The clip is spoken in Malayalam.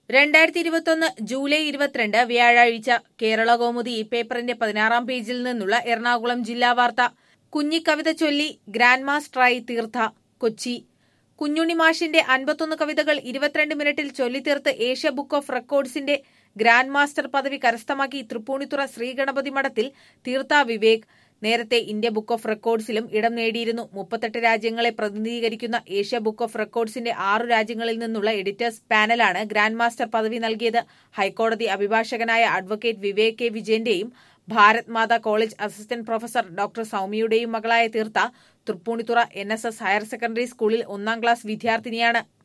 രണ്ടായിരത്തി ഇരുപത്തൊന്ന് ജൂലൈ ഇരുപത്തിരണ്ട് വ്യാഴാഴ്ച കേരള കൗമുദി ഈ പേപ്പറിന്റെ പതിനാറാം പേജിൽ നിന്നുള്ള എറണാകുളം ജില്ലാ വാർത്ത കുഞ്ഞിക്കവിത ചൊല്ലി ഗ്രാൻഡ് മാസ്റ്ററായി തീർത്ത കൊച്ചി കുഞ്ഞുണ്ണി മാഷിന്റെ അൻപത്തൊന്ന് കവിതകൾ ഇരുപത്തിരണ്ട് മിനിറ്റിൽ ചൊല്ലിത്തീർത്ത് ഏഷ്യ ബുക്ക് ഓഫ് റെക്കോർഡ്സിന്റെ ഗ്രാൻഡ് മാസ്റ്റർ പദവി കരസ്ഥമാക്കി തൃപ്പൂണിത്തുറ ശ്രീഗണപതി മഠത്തിൽ തീർത്ത വിവേക് നേരത്തെ ഇന്ത്യ ബുക്ക് ഓഫ് റെക്കോർഡ്സിലും ഇടം നേടിയിരുന്നു മുപ്പത്തെട്ട് രാജ്യങ്ങളെ പ്രതിനിധീകരിക്കുന്ന ഏഷ്യ ബുക്ക് ഓഫ് റെക്കോർഡ്സിന്റെ ആറു രാജ്യങ്ങളിൽ നിന്നുള്ള എഡിറ്റേഴ്സ് പാനലാണ് ഗ്രാൻഡ് മാസ്റ്റർ പദവി നൽകിയത് ഹൈക്കോടതി അഭിഭാഷകനായ അഡ്വക്കേറ്റ് വിവേക് കെ വിജയന്റെയും Bharat Mata college assistant professor doctor സൌമ്യയുടെയും മകളായ തീർത്ത Thrippunithura N S S higher secondary സ്കൂളിൽ ഒന്നാം ക്ലാസ് വിദ്യാർത്ഥിനിയാണ്